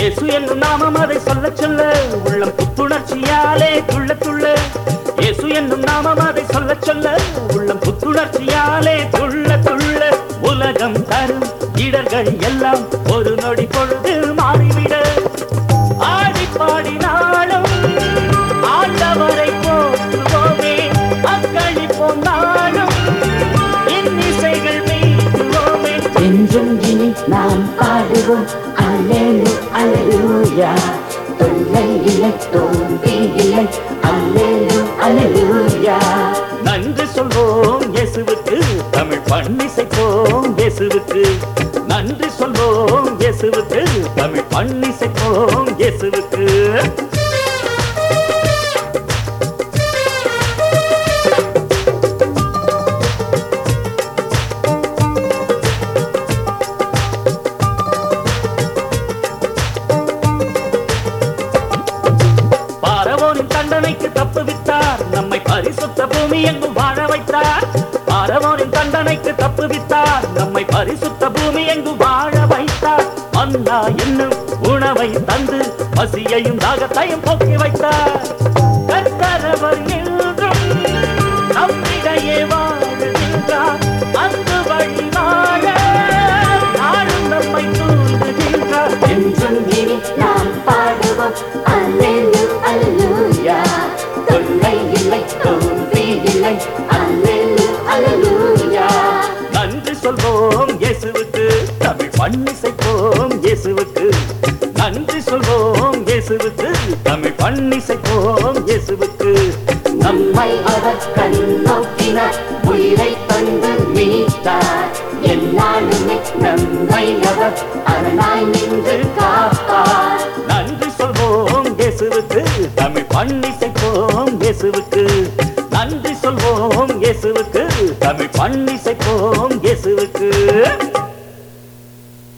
இயேசு என்னும் நாமம் அதை சொல்ல சொல்ல உள்ளம் புத்துணர்ச்சியாலே துள்ள துள்ள இயேசு என்னும் நாமம் அதை சொல்ல சொல்ல உள்ளம் புத்துணர்ச்சியாலே துள்ள துள்ள உலகம் தரும் இடர்கள் எல்லாம் ஒரு நொடி பொழுது மாறிவிட ஆடி பாடி நாளும் ஆண்டவரை போற்றுவோமே அக்களி போனாலும் இன்னிசைகள் மீட்டுவோமே என்றும் இனி நாம் பாடுவோம் அல்லேலு அல்லேலூயா தொல்லை இல்லை தோல்வி இல்லை அல்லேலு அல்லேலூயா நன்றி சொல்வோம் இயேசுவுக்கு தமிழ் பண்ணிசைப்போம் இயேசுவுக்கு நன்றி சொல்வோம் இயேசுவுக்கு தமிழ் பண்ணிசைப்போம் இயேசுவுக்கு பாரவோனின் தண்டனைக்கு தப்புவித்தார் நம்மை பரிசுத்த பூமி எங்கும் வாழ வைத்தார் பாரவோனின் தண்டனைக்கு தப்புவித்தார் நம்மை பரிசுத்த பூமி எங்கும் வாழ வைத்தார் அண்ணா என்னும் உணவை தந்து பசியையும் தாகத்தையும் போக்கி வைத்தார் கர்த்தரவர் என்றும் நம்மிடையே வாழுகின்றார் அன்பு வழி வாழ நாளும் நம்மை தூண்டுகின்றார் என்றும் இனி நாம் பாடுவோம் அல்லேலு அல்லேலூயா தொல்லை இல்லை தோல்வி இல்லை அல்லேலு அல்லேலூயா நன்றி சொல்வோம் இயேசுவுக்கு தமிழ் பண்ணிசைப்போம் இயேசுவுக்கு நன்றி சொல்வோம் இயேசுவுக்கு தமிழ் பண்ணிசைப்போம் இயேசுவுக்கு நம்மை அவர் கண்ணோக்கினார் உயிரை தந்து மீட்டார் என்னாலுமே நம்மை அவர் அரணாய் நின்று காப்பார் நன்றி சொல்வோம் இயேசுவுக்கு தமிழ் பண்ணிசைப்போம் இயேசுவுக்கு நன்றி சொல்வோம் இயேசுவுக்கு தமிழ் பண்ணிசைப்போம் இயேசுவுக்கு